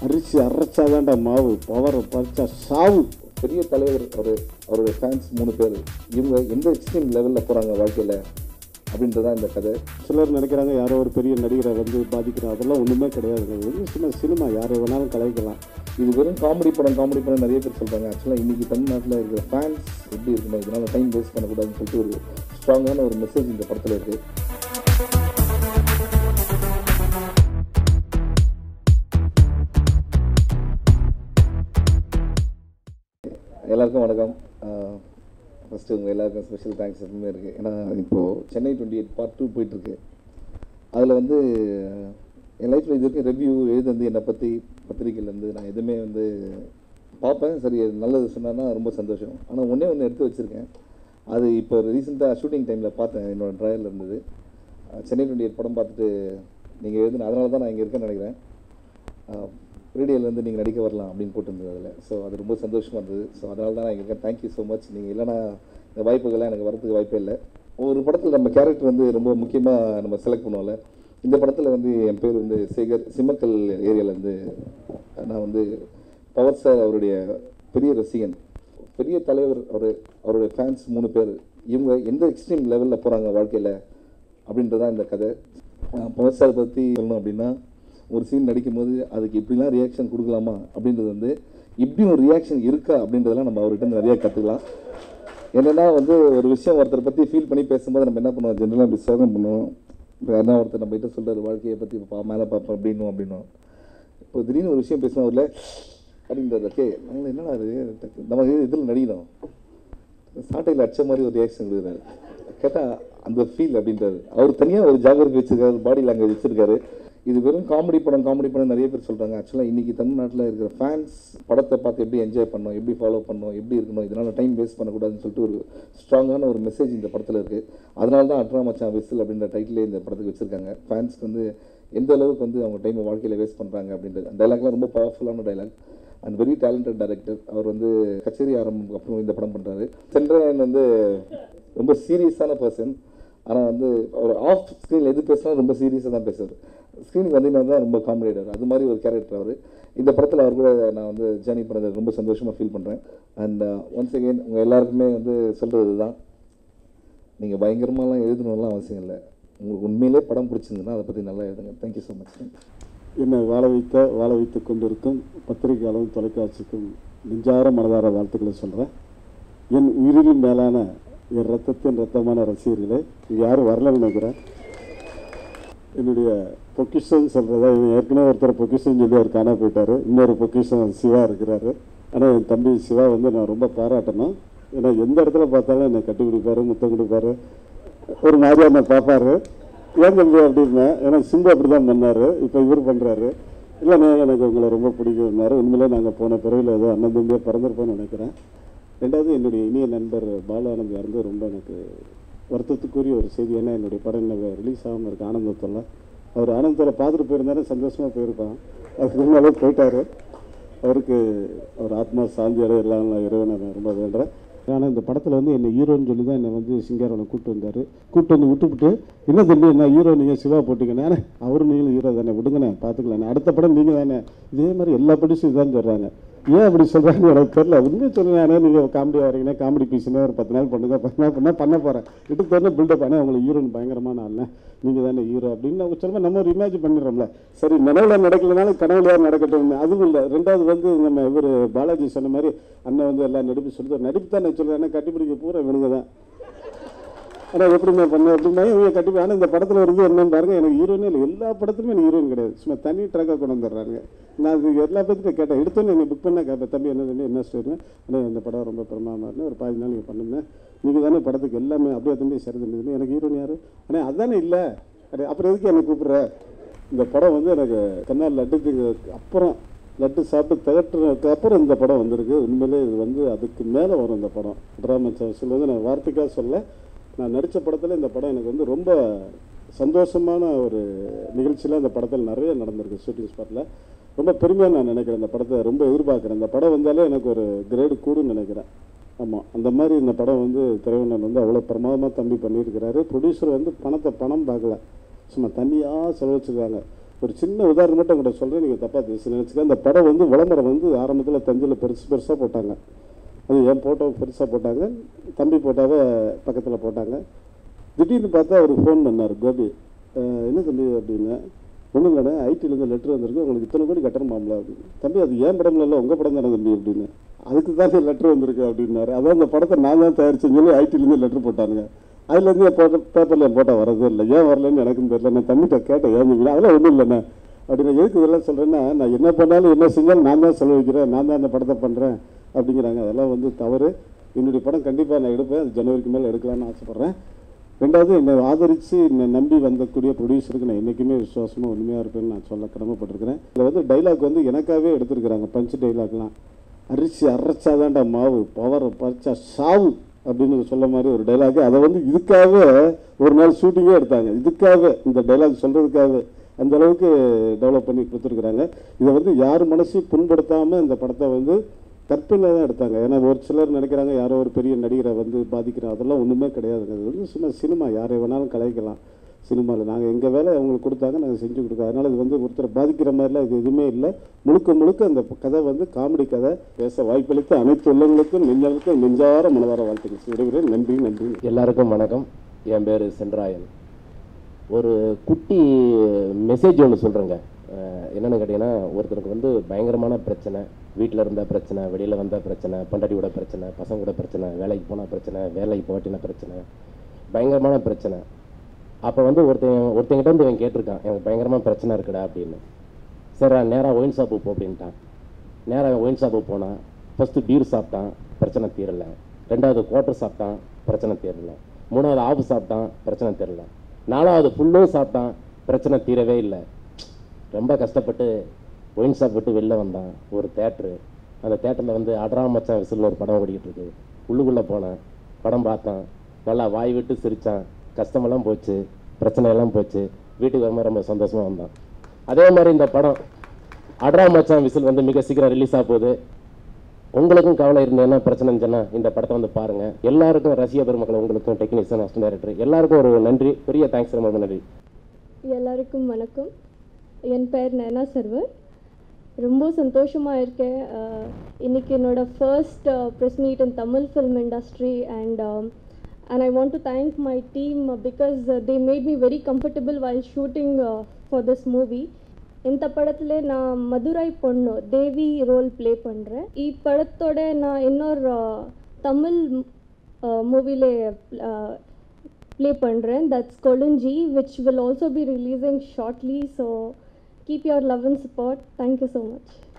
அரிசி அரைச்சாதான்டா மாவு பவரை பறிச்சா சாவு பெரிய தலைவர் அவர் அவருடைய ஃபேன்ஸ் மூணு பேர் இவங்க எந்த எக்ஸ்ட்ரீம் லெவலில் போகிறாங்க வாழ்க்கையில் அப்படின்றதான் இந்த கதை சிலர் நினைக்கிறாங்க யாரோ ஒரு பெரிய நடிகரை வந்து பாதிக்கிறோம் அதெல்லாம் ஒன்றுமே கிடையாது அது வந்து சின்ன சினிமா யாரை வேணாலும் கலாய்க்கலாம் இது வெறும் காமெடி படம் காமெடி படம் நிறைய பேர் சொல்கிறாங்க ஆக்சுவலாக இன்றைக்கி தமிழ்நாட்டில் இருக்கிற ஃபேன்ஸ் எப்படி இருக்கணும் இதனால் டைம் வேஸ்ட் பண்ணக்கூடாதுன்னு சொல்லிட்டு ஒரு ஸ்ட்ராங்கான ஒரு மெசேஜ் இந்த படத்தில் இருக்குது எல்லாருக்கும் வணக்கம் ஃபஸ்ட்டு உங்கள் எல்லாருக்கும் ஸ்பெஷல் தேங்க்ஸ் எப்பவுமே இருக்குது ஏன்னா இப்போது Chennai twenty eight part two போயிட்டுருக்கு அதில் வந்து என் லைஃப்பில் இது வரைக்கும் ரிவ்யூ எழுதுந்து என்னை பற்றி பத்திரிக்கையிலேருந்து நான் எதுவுமே வந்து பார்ப்பேன் சரி அது நல்லது சொன்னான்னா ரொம்ப சந்தோஷம் ஆனால் ஒன்றே ஒன்று எடுத்து வச்சுருக்கேன் அது இப்போ ரீசெண்டாக ஷூட்டிங் டைமில் பார்த்தேன் என்னோடய ட்ராயலில் இருந்தது அஹ் சென்னை டுவெண்ட்டி எயிட் படம் பார்த்துட்டு நீங்கள் எழுதுன அதனால தான் நான் இங்கே இருக்கேன்னு நினைக்கிறேன் ரேடியோலேருந்து நீங்கள் நடிக்க வரலாம் அப்படின்னு போட்டிருந்தது அதில் ஸோ அது ரொம்ப சந்தோஷமாக இருந்தது ஸோ அதனால தான் நான் இங்கே இருக்கேன் தேங்க்யூ ஸோ மச் நீங்கள் இல்லைனா இந்த வாய்ப்புகள்லாம் எனக்கு வரதுக்கு வாய்ப்பே இல்லை ஒரு படத்தில் நம்ம கேரக்டர் வந்து ரொம்ப முக்கியமாக நம்ம செலக்ட் பண்ணுவோம்ல இந்த படத்தில் வந்து என் பேர் வந்து சேகர் சிம்மக்கல் ஏரியாவிலேருந்து நான் வந்து பவர் சார் அவருடைய பெரிய ரசிகன் பெரிய தலைவர் அவர் அவருடைய ஃபேன்ஸ் மூணு பேர் இவங்க எந்த எக்ஸ்ட்ரீம் லெவலில் போகிறாங்க வாழ்க்கையில் அப்படின்றதான் இந்த கதை பவர் சார் பற்றி சொல்லணும் அப்படின்னா ஒரு சீன் நடிக்கும்போது அதுக்கு இப்படிலாம் ரியாக்ஷன் கொடுக்கலாமா அப்படின்றது வந்து இப்படி ஒரு ரியாக்ஷன் இருக்கா அப்படின்றதெல்லாம் நம்ம அவர்கிட்ட இருந்து நிறைய கற்றுக்கலாம் என்னென்னா வந்து ஒரு விஷயம் ஒருத்தரை பற்றி ஃபீல் பண்ணி பேசும்போது நம்ம என்ன பண்ணுவோம் ஜென்ரலாக இப்படி சோகம் பண்ணுவோம் இப்போ என்ன ஒருத்தர் நம்ம கிட்ட சொல்கிறார் வாழ்க்கையை பற்றி பா மேலே பார்ப்போம் அப்படின்னும் அப்படின்னும் இப்போ திடீர்னு ஒரு விஷயம் பேசுவோம் அவரில் அப்படின்றது ஓகே நாங்கள் என்னடா அது டக்கு- நம்ம இதில் நடிக்கணும் சாட்டையில் அடிச்ச மாதிரி ஒரு ரியாக்ஷன் கொடுக்குறாரு கேட்டால் அந்த ஃபீல் அப்படின்றாரு அவர் தனியாக ஒரு ஜாகிரதை வச்சிருக்காரு பாடி லாங்குவேஜ் வச்சிருக்காரு இது வெறும் காமெடி படம் காமெடி படம் நிறைய பேர் சொல்கிறாங்க ஆக்சுவலாக இன்றைக்கி தமிழ்நாட்டில் இருக்கிற ஃபேன்ஸ் படத்தை பார்த்து எப்படி என்ஜாய் பண்ணணும் எப்படி ஃபாலோ பண்ணணும் எப்படி இருக்கணும் இதனால் டைம் வேஸ்ட் பண்ணக்கூடாதுன்னு சொல்லிட்டு ஒரு ஸ்ட்ராங்கான ஒரு மெசேஜ் இந்த படத்தில் இருக்குது அதனால தான் அட்ரா மச்சான் விசில் அப்படின்ற டைட்டிலே இந்த படத்துக்கு வச்சுருக்காங்க ஃபேன்ஸ்க்கு வந்து எந்த அளவுக்கு வந்து அவங்க டைமை வாழ்க்கையில் வேஸ்ட் பண்ணுறாங்க அப்படின்றது அந்த டைலாக்லாம் ரொம்ப பவர்ஃபுல்லான dialogue and very talented director அவர் வந்து கச்சேரி ஆரம்பம் அப்புறம் இந்த படம் பண்ணுறாரு சென்ட்ரன் வந்து ரொம்ப சீரியஸான பர்சன் ஆனால் வந்து அவர் ஆஃப் ஸ்க்ரீனில் எது பேசினாலும் ரொம்ப சீரியஸாக தான் பேசுவார் ஸ்க்ரீனுக்கு வந்தீங்கன்னா தான் ரொம்ப காமெடியார் அது மாதிரி ஒரு கேரக்டர் அவர் இந்த படத்தில் அவர் கூட நான் வந்து ஜேர்னி பண்ணது ரொம்ப சந்தோஷமாக ஃபீல் பண்ணுறேன் அண்ட் ஒன்ஸ் அகெயின் உங்கள் எல்லாருக்குமே வந்து சொல்கிறது தான் நீங்கள் பயங்கரமாலாம் எழுதணும்லாம் அவசியம் இல்லை உங்களுக்கு உண்மையிலே படம் பிடிச்சிருந்ததுன்னா அதை பற்றி நல்லா எழுதுங்க தேங்க்யூ ஸோ மச் என்னை வாழ வைத்த வாழ வைத்து கொண்டிருக்கும் பத்திரிகையாளரும் தொலைக்காட்சிக்கும் நெஞ்சார மனதார வாழ்த்துக்களை சொல்கிறேன் என் உயிரிலும் மேலான என் ரத்தத்தின் ரத்தமான ரசிகர்களே இங்கே யாரும் வரலன்னு நினைக்கிறேன் என்னுடைய பொக்கிஷன் சொல்கிறதா இவன் ஏற்கனவே ஒருத்தர் பொக்கிஷன் சொல்லி அவர் காணா போயிட்டாரு இன்னொரு பொக்கிஷன் சிவா இருக்கிறாரு ஆனால் என் தம்பி சிவா வந்து நான் ரொம்ப பாராட்டணும் ஏன்னா எந்த இடத்துல பார்த்தாலும் என்னை கட்டி கொடுப்பாரு முத்தம் கொடுப்பாரு ஒரு மாதிரியா என்னை பார்ப்பாரு ஏன் தம்பி அப்படின்னேன் ஏன்னா சிம்பு அப்படி தான் பண்ணார் இப்போ இவர் பண்ணுறாரு இல்லைண்ணே எனக்கு உங்களை ரொம்ப பிடிக்கும்னாரு உண்மையிலே நாங்கள் போன பிறவியில் ஏதோ அண்ணன் தம்பியாக பிறந்திருப்போம்னு நினைக்கிறேன் ரெண்டாவது என்னுடைய இனிய நண்பர் பாலானந்த் இறந்து ரொம்ப எனக்கு வருத்தத்துக்குரிய ஒரு செய்தி ஏன்னா என்னுடைய படம் இன்னும் ரிலீஸ் ஆகாமல் இருக்கு ஆனந்தத்தில் அவர் ஆனந்தத்தில் பார்த்துட்டு போயிருந்தாரு சந்தோஷமாக போயிருப்பான் அதுக்கு முன்னாலே போயிட்டாரு அவருக்கு அவர் ஆத்மா சாந்தி அடைய எல்லாம் நான் இறைவனை நான் ரொம்ப வேண்டுறேன் ஆனால் இந்த படத்தில் வந்து என்னை ஹீரோன்னு சொல்லி தான் என்னை வந்து சிங்காரவனை கூப்பிட்டு வந்தார் கூப்பிட்டு வந்து விட்டுவிட்டு என்ன தம்பி என்ன ஹீரோ நீங்கள் சிவா போட்டிங்கண்ணே அவரும் நீங்களும் ஹீரோ தானே விடுங்கண்ணே பார்த்துக்கலாண்ணே அடுத்த படம் நீங்கள் தானே இதே மாதிரி எல்லா படமும் இதுதான் சொல்கிறாங்க ஏன் அப்படி சொல்கிறாங்க எனக்கு தெரியல உண்மை சொல்லுங்க நீங்கள் காமெடியாக வரீங்கன்னா காமெடி பீஸ்னே ஒரு பத்து நாள் பண்ணுங்க பத்து நாள் பண்ணால் பண்ண போகிறேன் எடுத்து தரணும் பில்டப் ஆனால் உங்களுக்கு ஹீரோன்னு பயங்கரமான ஆள்னே நீங்கள் தானே ஹீரோ அப்படின்னு அவங்க சொல்லும்போது நம்ம ஒரு இமேஜ் பண்ணிடுறோம்ல சரி நினைவுல நடக்கலனாலும் கனவுலையா நடக்கட்டும் அதுவும் இல்லை ரெண்டாவது வந்து நம்ம இவர் பாலாஜி சொன்ன மாதிரி அண்ணன் வந்து எல்லாம் நடிப்பு சொல்லுது நடிப்பு தான் நான் சொல்கிறேன் ஏன்னா கட்டிப்பிடிக்க பூரா இவனுங்க தான் ஆனால் எப்படிமா பண்ண எப்படிமா இவங்க கட்டி ஆனால் இந்த படத்தில் இருந்து என்னன்னு பாருங்க எனக்கு ஹீரோனே இல்லை எல்லா படத்துலையும் எனக்கு ஹீரோயின் கிடையாது சும்மா தனி ட்ராக்காக கொண்டு வந்துடுறாங்க நான் அது எல்லா படத்தையும் கேட்டேன் எடுத்தோன்னே என்னை புக் பண்ண கேட்பேன் தம்பி என்ன தம்பி என்ன ஸ்டோரி ஆனால் இந்த படம் ரொம்ப பிரமாதமாக இருந்தது ஒரு பாதி நாள் நீங்கள் பண்ணுங்க நீங்கள் தானே படத்துக்கு எல்லாமே அப்படியே தம்பி சரி தம்பி எனக்கு ஹீரோயின் யார் ஆனால் அதானே இல்லை அடே அப்புறம் எதுக்கு என்னை கூப்பிட்ற இந்த படம் வந்து எனக்கு கண்ணால் லட்டுக்கு அப்புறம் லட்டு சாப்பிட்டு திகட்டுறதுக்கு அப்புறம் இந்த படம் வந்திருக்கு உண்மையிலே இது வந்து அதுக்கு மேலே வரும் இந்த படம் ட்ராமா சான்ஸில் வந்து நான் வார்த்தைக்காக சொல்ல நான் நடித்த படத்தில் இந்த படம் எனக்கு வந்து ரொம்ப சந்தோஷமான ஒரு நிகழ்ச்சியில் இந்த படத்தில் நிறைய நடந்திருக்கு ஷூட்டிங் ஸ்பாட்டில் ரொம்ப பெருமையாக நான் நினைக்கிறேன் இந்த படத்தை ரொம்ப எதிர்பார்க்குறேன் இந்த படம் வந்தாலே எனக்கு ஒரு கிரேடு கூடுன்னு நினைக்கிறேன் ஆமாம் அந்த மாதிரி இந்த படம் வந்து திரைவண்ணன் வந்து அவ்வளோ பிரமாதமாக தம்பி பண்ணியிருக்கிறாரு ப்ரொடியூசர் வந்து பணத்தை பணம் பார்க்கல சும்மா தண்ணியாக செலவழிச்சிருக்காங்க ஒரு சின்ன உதாரணம் மட்டும் கூட சொல்கிறேன் நீங்கள் தப்பாக பேச நினச்சிக்க அந்த படம் வந்து விளம்பரம் வந்து ஆரம்பத்தில் தஞ்சையில் பெருசு பெருசாக போட்டாங்க அது என் ஃபோட்டோவை பெருசாக போட்டாங்க தம்பி ஃபோட்டோவை பக்கத்தில் போட்டாங்க திடீர்னு பார்த்தா அவர் ஃபோன் பண்ணார் கோபி அஹ் என்ன தம்பி அப்படின்னு ஒன்றும் இல்லைண்ணே ஐடிலேருந்து லெட்டர் வந்திருக்கு உங்களுக்கு இத்தனை கோடி கட்டணுமாம்ல அப்படின்னு தம்பி அது ஏன் படம் இல்லை உங்கள் படம் தானே தம்பி அப்படின்னு அதுக்கு தான் லெட்டர் வந்திருக்கு அப்படின்னாரு அதான் அந்த படத்தை நான் தான் தயாரிச்சேன்னு சொல்லி ஐடிலேருந்து லெட்டர் போட்டானுங்க அதுலேருந்து என் போட்ட பேப்பரில் என் போட்டால் வரதே இல்லை ஏன் வரலன்னு எனக்கும் தெரியல நான் தம்பிகிட்ட கேட்டேன் ஏன் தம்பி? அதெல்லாம் ஒன்றும் இல்லைண்ணே அப்படின்னு எதுக்கு இதெல்லாம் சொல்கிறேன்னா நான் என்ன பண்ணாலும் என்ன செஞ்சாலும் நான் தான் செலவழிக்கிறேன் நான் தான் அந்த படத்தை பண்ணுறேன் அப்படிங்கிறாங்க அதெல்லாம் வந்து தவறு என்னுடைய படம் கண்டிப்பாக நான் எடுப்பேன் அது ஜனவரிக்கு மேலே எடுக்கலாம்னு ஆசைப்பட்றேன் ரெண்டாவது என்னை ஆதரித்து என்னை நம்பி வந்தக்கூடிய ப்ரொடியூசருக்கு நான் என்றைக்குமே விசுவாசமாக உண்மையாக இருப்பேன்னு நான் சொல்ல கடமைப்பட்டிருக்கிறேன் இதில் வந்து டைலாக் வந்து எனக்காகவே எடுத்திருக்கிறாங்க பஞ்சு டைலாக்லாம் அரிசி அரைச்சாதான்டா மாவு பவர் பறிச்சா சாவு அப்படின்னு சொல்ல மாதிரி ஒரு டைலாக் அதை வந்து இதுக்காகவே ஒரு நாள் ஷூட்டிங்கே எடுத்தாங்க இதுக்காகவே இந்த டைலாக் சொல்கிறதுக்காகவே அந்த அளவுக்கு டெவலப் பண்ணி கொடுத்துருக்குறாங்க இதை வந்து யார் மனசையும் புண்படுத்தாமல் இந்த படத்தை வந்து கற்பனை தான் எடுத்தாங்க ஏன்னா ஒரு சிலர் நினைக்கிறாங்க யாரோ ஒரு பெரிய நடிகரை வந்து பாதிக்கிறோம் அதெல்லாம் ஒன்றுமே கிடையாதுங்க அது வந்து சும்மா சினிமா யாரை வேணாலும் கலாய்க்கலாம் சினிமாவில் நாங்கள் எங்கள் வேலை அவங்களுக்கு கொடுத்தாங்க நாங்கள் செஞ்சு கொடுத்தோம் அதனால் இது வந்து ஒருத்தரை பாதிக்கிற மாதிரிலாம் இது எதுவுமே இல்லை முழுக்க முழுக்க அந்த கதை வந்து காமெடி கதை பேச வாய்ப்பளித்த அனைத்து உள்ளவங்களுக்கும் நெஞ்சலுக்கும் நெஞ்சார மனதார வாழ்த்துக்கள் விடுகிறேன் நன்றி நன்றி எல்லாருக்கும் வணக்கம் என் பேர் சென்றாயன் ஒரு குட்டி மெசேஜ் ஒன்று சொல்கிறேங்க என்னென்னு கேட்டிங்கன்னா ஒருத்தருக்கு வந்து பயங்கரமான பிரச்சனை வீட்டில் இருந்த பிரச்சனை வெளியில் வந்த பிரச்சனை பண்டாட்டியோட பிரச்சனை பசங்களோட பிரச்சனை வேலைக்கு போன பிரச்சனை வேலைக்கு போட்டின பிரச்சனை பயங்கரமான பிரச்சனை அப்போ வந்து ஒருத்தன் ஒருத்தங்கிட்ட இருந்து இவன் கேட்டிருக்கான் எனக்கு பயங்கரமான பிரச்சனை இருக்குடா அப்படின்னு சரி நேராக ஒயின் ஷாப்பு போ அப்படின்ட்டான் நேராக ஒயின் ஷாப்பு போனான் ஃபஸ்ட்டு பீர் சாப்பிட்டான் பிரச்சனை தீரலை ரெண்டாவது குவார்ட்டர் சாப்பிட்டான் பிரச்சனை தீரலை மூணாவது ஆஃப் சாப்பிட்டான் பிரச்சனை தீரலை நாலாவது ஃபுல்லும் சாப்பிட்டான் பிரச்சனை தீரவே இல்லை ரொம்ப கஷ்டப்பட்டு ஒயின் ஷாப் விட்டு வெளில வந்தான் ஒரு தேட்ரு அந்த தேட்டரில் வந்து அடரா மச்சான் விசில்னு ஒரு படம் ஓடிக்கிட்டு இருக்கு உள்ளுக்குள்ளே போனேன் படம் பார்த்தான் நல்லா வாய் விட்டு சிரித்தான் கஷ்டமெல்லாம் போச்சு பிரச்சனையெல்லாம் போச்சு வீட்டுக்கு வரும்போது ரொம்ப சந்தோஷமாக வந்தான் அதே மாதிரி இந்த படம் அடரா மச்சான் விசில் வந்து மிக சீக்கிரம் ரிலீஸ் ஆக போகுது உங்களுக்கும் கவலை இருந்தேன்னா பிரச்சனைன்னு சொன்னா இந்த படத்தை வந்து பாருங்க எல்லாருக்கும் ரசிக பெருமக்கள் உங்களுக்கும் டெக்னீஷியன் அசிஸ்டன்ட் டைரக்டர் எல்லாருக்கும் ஒரு நன்றி பெரிய தேங்க்ஸ் ரொம்ப நன்றி எல்லாருக்கும் வணக்கம் என் பெயர் நயனா சர்வர் ரொம்ப சந்தோஷமாக இருக்கேன் அஹ், இன்னைக்கு என்னோட first press meet in Tamil film industry and and I want to thank my team because they made me very comfortable while shooting for this movie இந்த படத்துல நான் மதுரை பொண்ணு தேவி ரோல் ப்ளே பண்ணுறேன் ಈ படத்தோட நான் இன்னொரு அஹ், தமிழ் மூவிலே ப்ளே பண்ணுறேன் that's Kolunji which will also be releasing shortly so keep your love and support thank you so much